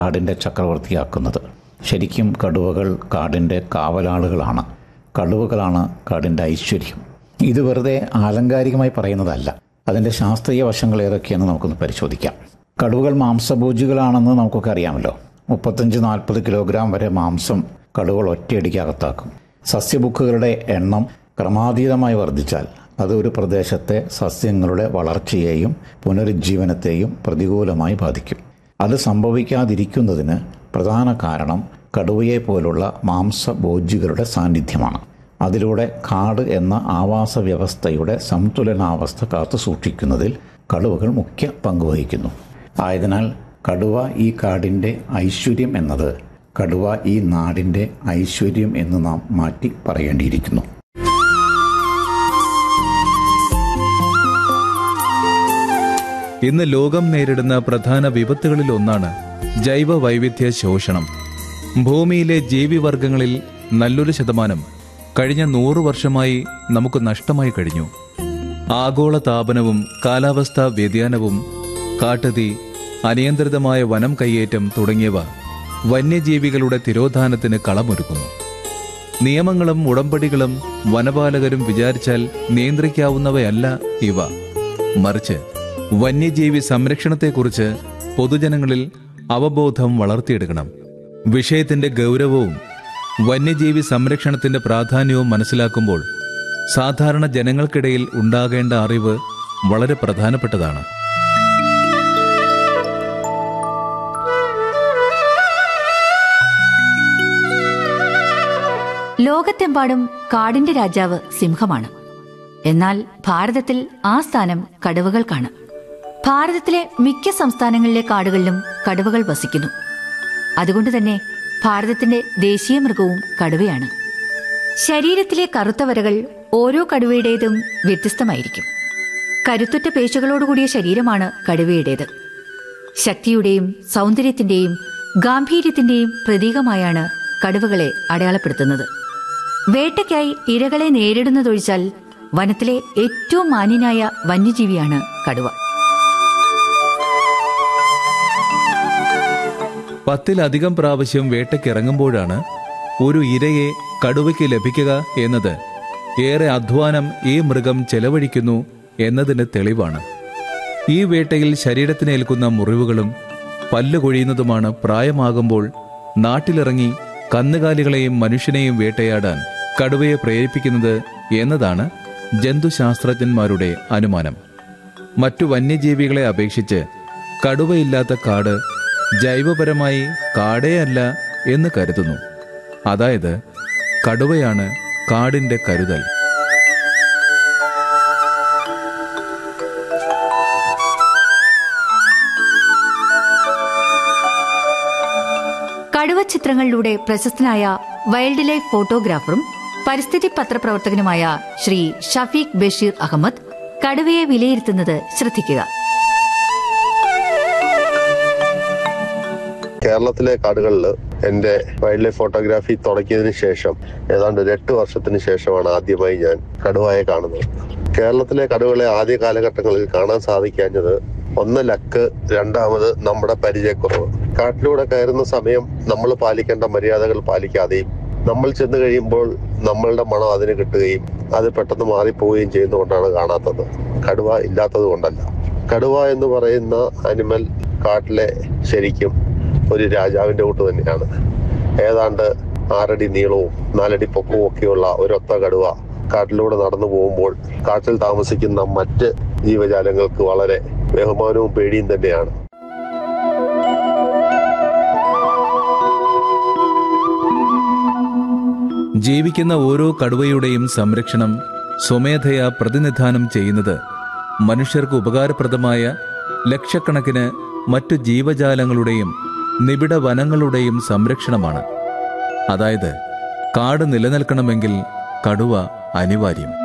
കാടിൻ്റെ ചക്രവർത്തിയാക്കുന്നത് ശരിക്കും കടുവകൾ കാടിൻ്റെ കാവലാളുകളാണ് കടുവകളാണ് കാടിൻ്റെ ഐശ്വര്യം ഇത് വെറുതെ ആലങ്കാരികമായി പറയുന്നതല്ല അതിൻ്റെ ശാസ്ത്രീയ വശങ്ങൾ ഏതൊക്കെയെന്ന് നമുക്കൊന്ന് പരിശോധിക്കാം കടുവകൾ മാംസഭോജികളാണെന്ന് നമുക്കൊക്കെ അറിയാമല്ലോ മുപ്പത്തഞ്ച് നാൽപ്പത് കിലോഗ്രാം വരെ മാംസം കടുവകൾ ഒറ്റയടിക്ക് അകത്താക്കും സസ്യബുക്കുകളുടെ എണ്ണം ക്രമാതീതമായി വർദ്ധിച്ചാൽ അത് ഒരു പ്രദേശത്തെ സസ്യങ്ങളുടെ വളർച്ചയെയും പുനരുജ്ജീവനത്തെയും പ്രതികൂലമായി ബാധിക്കും അത് സംഭവിക്കാതിരിക്കുന്നതിന് പ്രധാന കാരണം കടുവയെ പോലുള്ള മാംസഭോജികളുടെ സാന്നിധ്യമാണ് അതിലൂടെ കാട് എന്ന ആവാസ വ്യവസ്ഥയുടെ സംതുലനാവസ്ഥ കാത്തു സൂക്ഷിക്കുന്നതിൽ കടുവകൾ മുഖ്യ പങ്കുവഹിക്കുന്നു ആയതിനാൽ കടുവ ഈ കാടിൻ്റെ ഐശ്വര്യം എന്നത് കടുവ ഈ നാടിൻ്റെ ഐശ്വര്യം എന്ന് നാം മാറ്റി പറയേണ്ടിയിരിക്കുന്നു ഇന്ന് ലോകം നേരിടുന്ന പ്രധാന വിപത്തുകളിൽ ഒന്നാണ് ജൈവ വൈവിധ്യ ശോഷണം ഭൂമിയിലെ ജീവിവർഗങ്ങളിൽ നല്ലൊരു ശതമാനം കഴിഞ്ഞ നൂറു വർഷമായി നമുക്ക് നഷ്ടമായി കഴിഞ്ഞു ആഗോള താപനവും കാലാവസ്ഥാ വ്യതിയാനവും കാട്ടുതീ അനിയന്ത്രിതമായ വനം കയ്യേറ്റം തുടങ്ങിയവ വന്യജീവികളുടെ തിരോധാനത്തിന് കളമൊരുക്കുന്നു നിയമങ്ങളും ഉടമ്പടികളും വനപാലകരും വിചാരിച്ചാൽ നിയന്ത്രിക്കാവുന്നവയല്ല ഇവ മറിച്ച് വന്യജീവി സംരക്ഷണത്തെക്കുറിച്ച് പൊതുജനങ്ങളിൽ അവബോധം വളർത്തിയെടുക്കണം വിഷയത്തിന്റെ ഗൗരവവും വന്യജീവി സംരക്ഷണത്തിന്റെ പ്രാധാന്യവും മനസ്സിലാക്കുമ്പോൾ സാധാരണ ജനങ്ങൾക്കിടയിൽ ഉണ്ടാകേണ്ട അറിവ് വളരെ പ്രധാനപ്പെട്ടതാണ് ലോകത്തെമ്പാടും കാടിന്റെ രാജാവ് സിംഹമാണ് എന്നാൽ ഭാരതത്തിൽ ആ സ്ഥാനം കടുവകൾക്കാണ് ഭാരതത്തിലെ മിക്ക സംസ്ഥാനങ്ങളിലെ കാടുകളിലും കടുവകൾ വസിക്കുന്നു അതുകൊണ്ട് തന്നെ ഭാരതത്തിന്റെ ദേശീയ മൃഗവും കടുവയാണ് ശരീരത്തിലെ കറുത്ത വരകൾ ഓരോ കടുവയുടേതും വ്യത്യസ്തമായിരിക്കും കരുത്തുറ്റ പേശുകളോടുകൂടിയ ശരീരമാണ് കടുവയുടേത് ശക്തിയുടെയും സൗന്ദര്യത്തിന്റെയും ഗാംഭീര്യത്തിന്റെയും പ്രതീകമായാണ് കടുവകളെ അടയാളപ്പെടുത്തുന്നത് വേട്ടയ്ക്കായി ഇരകളെ നേരിടുന്നതൊഴിച്ചാൽ വനത്തിലെ ഏറ്റവും മാന്യനായ വന്യജീവിയാണ് കടുവ പത്തിലധികം പ്രാവശ്യം വേട്ടയ്ക്കിറങ്ങുമ്പോഴാണ് ഒരു ഇരയെ കടുവയ്ക്ക് ലഭിക്കുക എന്നത് ഏറെ അധ്വാനം ഈ മൃഗം ചെലവഴിക്കുന്നു എന്നതിന് തെളിവാണ് ഈ വേട്ടയിൽ ശരീരത്തിനേൽക്കുന്ന മുറിവുകളും പല്ല് കൊഴിയുന്നതുമാണ് പ്രായമാകുമ്പോൾ നാട്ടിലിറങ്ങി കന്നുകാലികളെയും മനുഷ്യനെയും വേട്ടയാടാൻ കടുവയെ പ്രേരിപ്പിക്കുന്നത് എന്നതാണ് ജന്തുശാസ്ത്രജ്ഞന്മാരുടെ അനുമാനം മറ്റു വന്യജീവികളെ അപേക്ഷിച്ച് കടുവയില്ലാത്ത കാട് ജൈവപരമായി കാടേ അല്ല എന്ന് കരുതുന്നു അതായത് കടുവയാണ് കാടിന്റെ കരുതൽ കടുവ ചിത്രങ്ങളിലൂടെ പ്രശസ്തനായ വൈൽഡ് ലൈഫ് ഫോട്ടോഗ്രാഫറും പരിസ്ഥിതി പത്രപ്രവർത്തകനുമായ ശ്രീ ഷഫീഖ് ബഷീർ അഹമ്മദ് കടുവയെ വിലയിരുത്തുന്നത് ശ്രദ്ധിക്കുക കേരളത്തിലെ കാടുകളിൽ എൻ്റെ വൈൽഡ് ലൈഫ് ഫോട്ടോഗ്രാഫി തുടങ്ങിയതിന് ശേഷം ഏതാണ്ട് ഒരു എട്ട് വർഷത്തിന് ശേഷമാണ് ആദ്യമായി ഞാൻ കടുവയെ കാണുന്നത് കേരളത്തിലെ കടുവകളെ ആദ്യ കാലഘട്ടങ്ങളിൽ കാണാൻ സാധിക്കാഞ്ഞത് ഒന്ന് ലക്ക് രണ്ടാമത് നമ്മുടെ പരിചയക്കുറവ് കാട്ടിലൂടെ കയറുന്ന സമയം നമ്മൾ പാലിക്കേണ്ട മര്യാദകൾ പാലിക്കാതെയും നമ്മൾ ചെന്ന് കഴിയുമ്പോൾ നമ്മളുടെ മണം അതിന് കിട്ടുകയും അത് പെട്ടെന്ന് മാറിപ്പോവുകയും ചെയ്യുന്നതുകൊണ്ടാണ് കാണാത്തത് കടുവ ഇല്ലാത്തത് കൊണ്ടല്ല കടുവ എന്ന് പറയുന്ന അനിമൽ കാട്ടിലെ ശരിക്കും ഒരു രാജാവിന്റെ കൂട്ട് തന്നെയാണ് ഏതാണ്ട് ആറടി നീളവും നാലടി പൊക്കവും ഒക്കെയുള്ള ഒരൊത്ത കടുവ കാട്ടിലൂടെ നടന്നു പോകുമ്പോൾ കാട്ടിൽ താമസിക്കുന്ന മറ്റ് ജീവജാലങ്ങൾക്ക് വളരെ ബഹുമാനവും പേടിയും തന്നെയാണ് ജീവിക്കുന്ന ഓരോ കടുവയുടെയും സംരക്ഷണം സ്വമേധയാ പ്രതിനിധാനം ചെയ്യുന്നത് മനുഷ്യർക്ക് ഉപകാരപ്രദമായ ലക്ഷക്കണക്കിന് മറ്റു ജീവജാലങ്ങളുടെയും നിബിഡ വനങ്ങളുടെയും സംരക്ഷണമാണ് അതായത് കാട് നിലനിൽക്കണമെങ്കിൽ കടുവ അനിവാര്യം